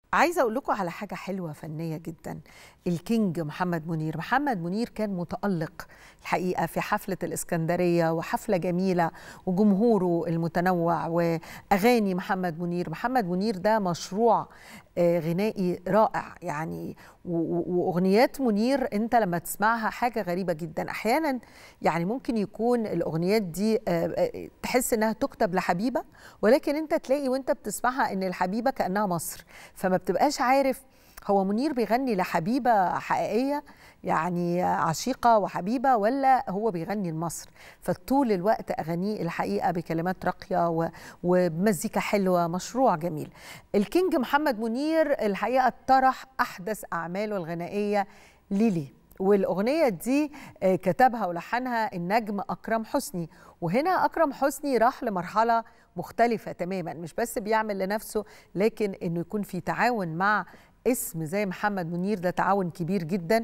عايزه اقول لكم على حاجه حلوه فنيه جدا الكينج محمد منير محمد منير كان متالق الحقيقه في حفله الاسكندريه وحفله جميله وجمهوره المتنوع واغاني محمد منير محمد منير ده مشروع غنائي رائع يعني واغنيات منير انت لما تسمعها حاجه غريبه جدا احيانا يعني ممكن يكون الاغنيات دي تحس انها تكتب لحبيبه ولكن انت تلاقي وانت بتسمعها ان الحبيبه كانها مصر فما بتبقاش عارف هو منير بيغني لحبيبه حقيقيه يعني عشيقه وحبيبه ولا هو بيغني لمصر فطول الوقت اغانيه الحقيقه بكلمات راقيه وبمزيكا حلوه مشروع جميل الكينج محمد منير الحقيقه طرح احدث اعماله الغنائيه ليلي والاغنيه دي كتبها ولحنها النجم اكرم حسني وهنا اكرم حسني راح لمرحله مختلفه تماما مش بس بيعمل لنفسه لكن انه يكون في تعاون مع اسم زي محمد منير ده تعاون كبير جدا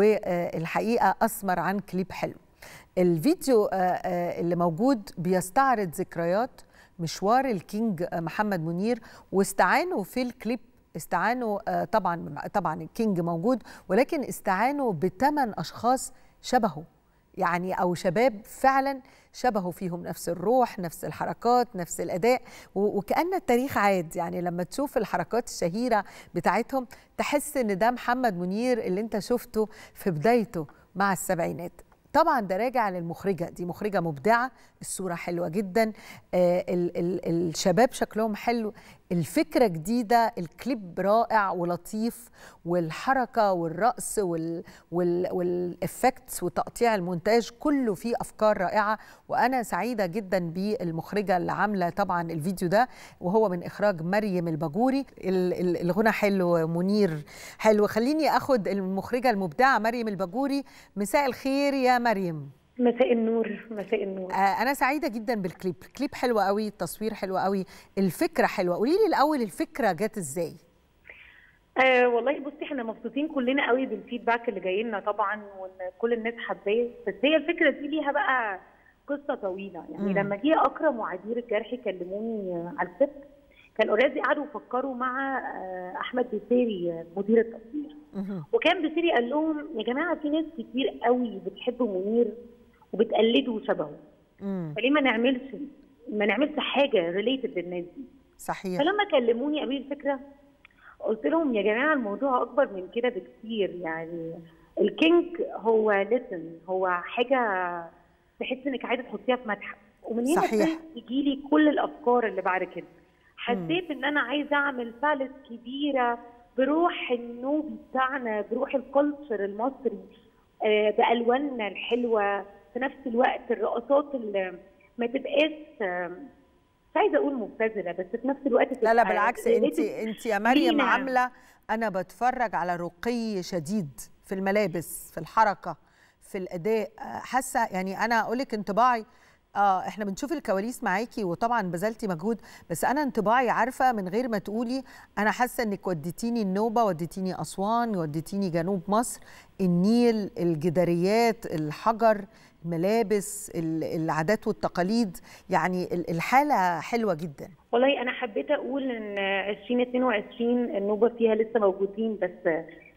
والحقيقه اثمر عن كليب حلو الفيديو اللي موجود بيستعرض ذكريات مشوار الكينج محمد منير واستعانوا في الكليب استعانوا طبعا طبعا الكينج موجود ولكن استعانوا بثمان اشخاص شبهه يعني او شباب فعلا شبهوا فيهم نفس الروح نفس الحركات نفس الاداء وكان التاريخ عاد يعني لما تشوف الحركات الشهيره بتاعتهم تحس ان ده محمد منير اللي انت شفته في بدايته مع السبعينات طبعا ده راجع للمخرجه دي مخرجه مبدعه الصوره حلوه جدا آه ال ال الشباب شكلهم حلو الفكره جديده الكليب رائع ولطيف والحركه والرقص وال وال والافكتس وتقطيع المونتاج كله فيه افكار رائعه وانا سعيده جدا بالمخرجه اللي عامله طبعا الفيديو ده وهو من اخراج مريم الباجوري الغنى حلو منير حلو خليني اخد المخرجه المبدعه مريم الباجوري مساء الخير يا مريم مساء النور مساء النور آه انا سعيده جدا بالكليب كليب حلو قوي التصوير حلو قوي الفكره حلوه قولي لي الاول الفكره جت ازاي آه والله بصي احنا مبسوطين كلنا قوي بالفيدباك اللي جاي لنا طبعا وان كل الناس حباه بس هي الفكره دي ليها بقى قصه طويله يعني مم. لما جه اكرم وعبير الجرحي كلموني على الست كان اوريدي قعدوا يفكروا مع احمد بسيري مدير التصوير وكان بسيري قال لهم يا جماعه في ناس كتير قوي بتحب منير وبتقلده شبهه فليه ما نعملش ما نعملش حاجه ريليتد للناس دي صحيح فلما كلموني قبل الفكره قلت لهم يا جماعه الموضوع اكبر من كده بكتير يعني الكينج هو لسن هو حاجه تحس انك عايزه تحطيها في متحف ومن هنا صحيح تجي لي كل الافكار اللي بعد كده حسيت ان انا عايزه اعمل باليت كبيره بروح النوبي بتاعنا بروح الكالتشر المصري آه بالواننا الحلوه في نفس الوقت الرقصات اللي ما تبقاش مش عايزه اقول مبتذله بس في نفس الوقت لا لا بالعكس انت انت يا مريم عامله انا بتفرج على رقي شديد في الملابس في الحركه في الاداء حاسه يعني انا اقول لك انطباعي اه احنا بنشوف الكواليس معاكي وطبعا بذلتي مجهود بس انا انطباعي عارفه من غير ما تقولي انا حاسه انك وديتيني النوبه وديتيني اسوان وديتيني جنوب مصر النيل الجداريات الحجر الملابس العادات والتقاليد يعني الحاله حلوه جدا والله انا حبيت اقول ان 2022 النوبه فيها لسه موجودين بس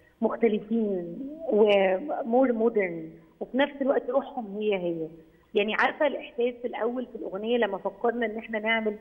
مختلفين ومور مودرن وفي نفس الوقت روحهم هي هي يعني عارفه الاحساس الاول في الاغنيه لما فكرنا ان احنا نعمل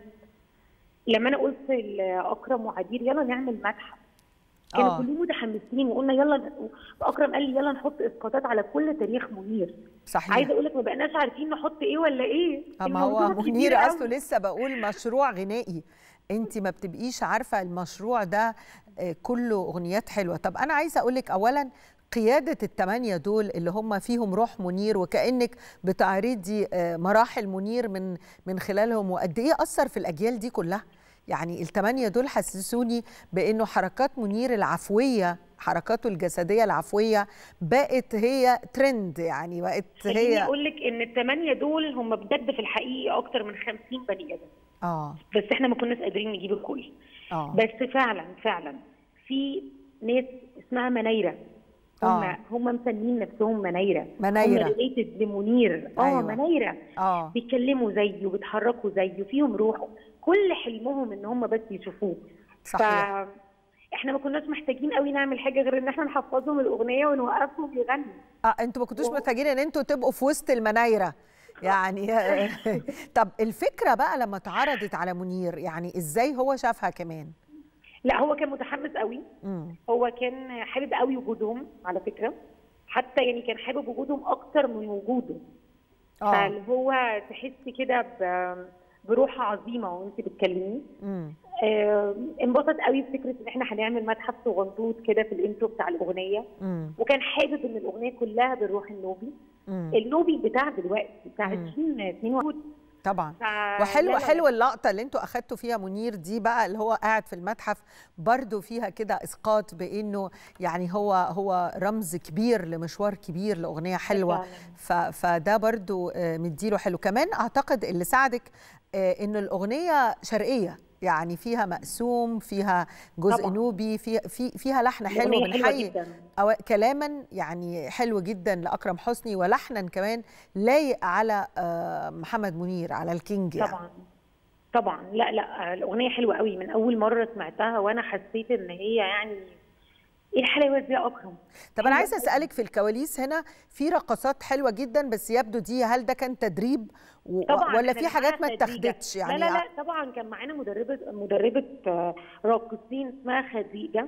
لما انا قلت لاكرم وعبير يلا نعمل متحف كانوا آه. كلهم متحمسين وقلنا يلا اكرم قال لي يلا نحط اسقاطات على كل تاريخ منير صحيح عايزه اقول لك ما بقناش عارفين نحط ايه ولا ايه ما هو منير اصله لسه بقول مشروع غنائي انت ما بتبقيش عارفه المشروع ده كله اغنيات حلوه طب انا عايزه اقول لك اولا قيادة الثمانية دول اللي هم فيهم روح منير وكأنك بتعرضي مراحل منير من من خلالهم وقد إيه أثر في الأجيال دي كلها يعني الثمانية دول حسسوني بأنه حركات منير العفوية حركاته الجسدية العفوية بقت هي ترند يعني بقت هي أقول لك إن الثمانية دول هم بجد في الحقيقة أكتر من 50 بني آدم اه بس احنا ما كناش قادرين نجيب الكل اه بس فعلا فعلا في ناس اسمها منايره هم آه. هم مسمين نفسهم منايره منايرة. هم ريليتد لمنير اه أيوة. منايره اه بيتكلموا زيه بيتحركوا زيه فيهم روح كل حلمهم ان هم بس يشوفوه صحيح ف احنا ما كناش محتاجين قوي نعمل حاجه غير ان احنا نحفظهم الاغنيه ونوقفهم يغنوا اه انتوا ما كنتوش و- محتاجين ان انتوا تبقوا في وسط المنايره يعني طب الفكره بقى لما اتعرضت على منير يعني ازاي هو شافها كمان لا هو كان متحمس قوي امم هو كان حابب قوي وجودهم على فكره حتى يعني كان حابب وجودهم اكتر من وجوده اه فاللي هو تحسي كده ب- بروح عظيمه وانت بتكلميه امم آه، انبسط قوي بفكره ان احنا هنعمل متحف صغنطوط كده في الانترو بتاع الاغنيه امم وكان حابب ان الاغنيه كلها بالروح النوبي امم النوبي بتاع دلوقتي بتاع مم. 2022 طبعا ف- وحلو لا لا حلو لا. اللقطه اللي انتوا اخدتوا فيها منير دي بقى اللي هو قاعد في المتحف برضو فيها كده اسقاط بانه يعني هو هو رمز كبير لمشوار كبير لاغنيه حلوه فعلاً. ف فده برضو آه، مديله حلو كمان اعتقد اللي ساعدك آه، ان الاغنيه شرقيه يعني فيها مقسوم فيها جزء طبعاً. نوبي في في فيها لحن حلو الأغنية حلوة بنحيي جدا أو كلاما يعني حلو جدا لاكرم حسني ولحنا كمان لايق على آه، محمد منير على الكينج يعني. طبعا طبعا لا لا الاغنيه حلوه قوي من اول مره سمعتها وانا حسيت ان هي يعني ايه الحلاوه دي يا اكرم طب انا حلوة عايزه قوي. اسالك في الكواليس هنا في رقصات حلوه جدا بس يبدو دي هل ده كان تدريب و- طبعا ولا إحنا في حاجات ما معانا خديجة. اتاخدتش يعني لا لا لا طبعا كان معانا مدربه مدربه آه، راقصين اسمها خديجه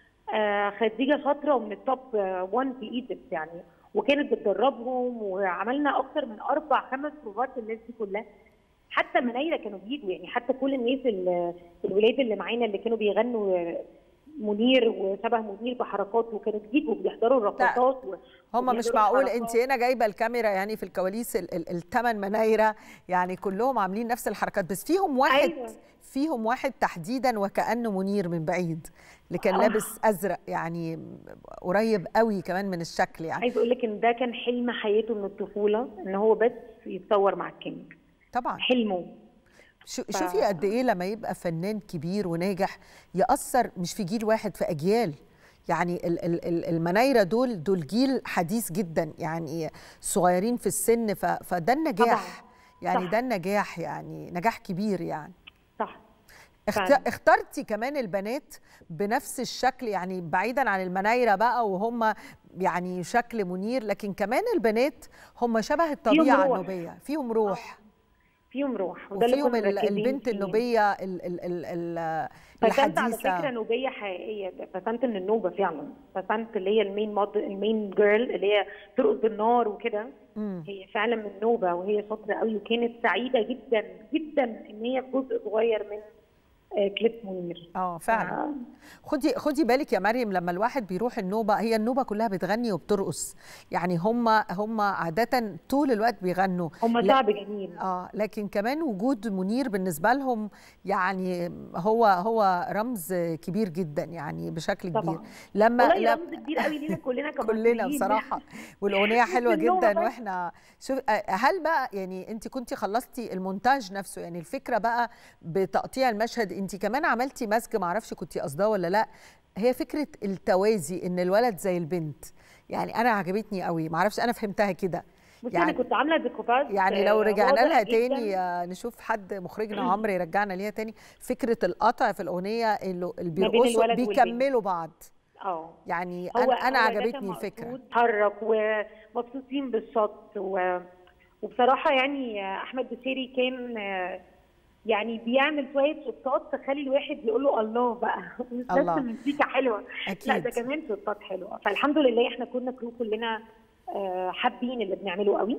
آه، خديجه شاطره ومن التوب 1 في ايجيبت يعني وكانت بتدربهم وعملنا اكتر من اربع خمس بروفات للناس دي كلها حتى منايره كانوا بيجوا يعني حتى كل الناس ال- الولاد اللي معانا اللي كانوا بيغنوا آه، منير وشبه منير بحركاته كانوا بيجوا بيحضروا الرقصات و- هم مش وبيحضروا معقول الحركات. انت هنا جايبه الكاميرا يعني في الكواليس ال- ال- الثمان منايره يعني كلهم عاملين نفس الحركات بس فيهم واحد أيوة. فيهم واحد تحديدا وكانه منير من بعيد اللي كان آه. لابس ازرق يعني قريب قوي كمان من الشكل يعني عايز اقول لك ان ده كان حلم حياته من الطفوله ان هو بس يتصور مع الكينج طبعا حلمه شو- شوفي قد ايه لما يبقى فنان كبير وناجح يأثر مش في جيل واحد في أجيال يعني ال- ال- ال- المنايرة دول دول جيل حديث جدا يعني صغيرين في السن ف- فده النجاح طبعاً. يعني صح. ده النجاح يعني نجاح كبير يعني صح اخت... فعلاً. اخترتي كمان البنات بنفس الشكل يعني بعيدا عن المنايرة بقى وهم يعني شكل منير لكن كمان البنات هم شبه الطبيعة روح. النوبية فيهم روح فيهم روح وده اللي وفيهم كنا ال- مركزين البنت فيه. النوبيه ال ال ال ال فسنت على فكره الحديثه نوبيه حقيقيه فسنت من النوبه فعلا فسنت اللي هي المين مود المين جيرل اللي هي ترقص بالنار وكده مم. هي فعلا من نوبه وهي شاطره قوي وكانت سعيده جدا جدا ان هي جزء صغير من آه، كليب منير اه فعلا خدي خدي بالك يا مريم لما الواحد بيروح النوبه هي النوبه كلها بتغني وبترقص يعني هم هم عاده طول الوقت بيغنوا هم لا- شعب جميل اه لكن كمان وجود منير بالنسبه لهم يعني هو هو رمز كبير جدا يعني بشكل كبير طبعا. لما والله لما- رمز كبير قوي لينا كلنا كمصريين كلنا بصراحه والاغنيه حلوه النوبة جدا بس. واحنا شوف آه، هل بقى يعني انت كنتي خلصتي المونتاج نفسه يعني الفكره بقى بتقطيع المشهد انت كمان عملتي مزج ما اعرفش كنتي قصداه ولا لا هي فكره التوازي ان الولد زي البنت يعني انا عجبتني قوي ما اعرفش انا فهمتها كده بصي انا كنت عامله ديكوباج يعني لو آه، رجعنا واضح لها جداً. تاني آه، نشوف حد مخرجنا عمرو يرجعنا ليها تاني فكره القطع في الاغنيه اللي اللي بين بيرقصوا الولد والبنت. بيكملوا بعض اه يعني هو انا انا هو ده كان عجبتني الفكره مقصود، اتحرك ومبسوطين بالشط و... وبصراحه يعني احمد بشيري كان آه، يعني بيعمل شويه شطات تخلي الواحد يقول له الله بقى مش بس الله. المزيكا حلوه لا ده اكيد كمان شطات حلوه فالحمد لله احنا كنا كرو كلنا آه، حابين اللي بنعمله قوي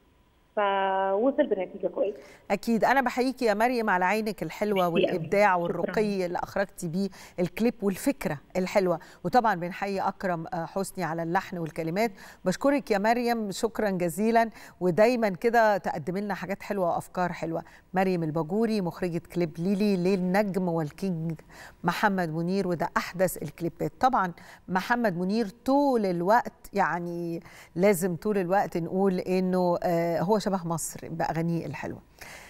فوصل بنتيجه كويسه اكيد انا بحييكي يا مريم على عينك الحلوه ميرسي قوي. والابداع شكراً. والرقي اللي اخرجتي بيه الكليب والفكره الحلوه وطبعا بنحيي اكرم آه، حسني على اللحن والكلمات بشكرك يا مريم شكرا جزيلا ودايما كده تقدم لنا حاجات حلوه وافكار حلوه مريم الباجوري مخرجه كليب ليلي للنجم والكينج محمد منير وده احدث الكليبات طبعا محمد منير طول الوقت يعني لازم طول الوقت نقول انه آه، هو شبه مصر باغانيه الحلوه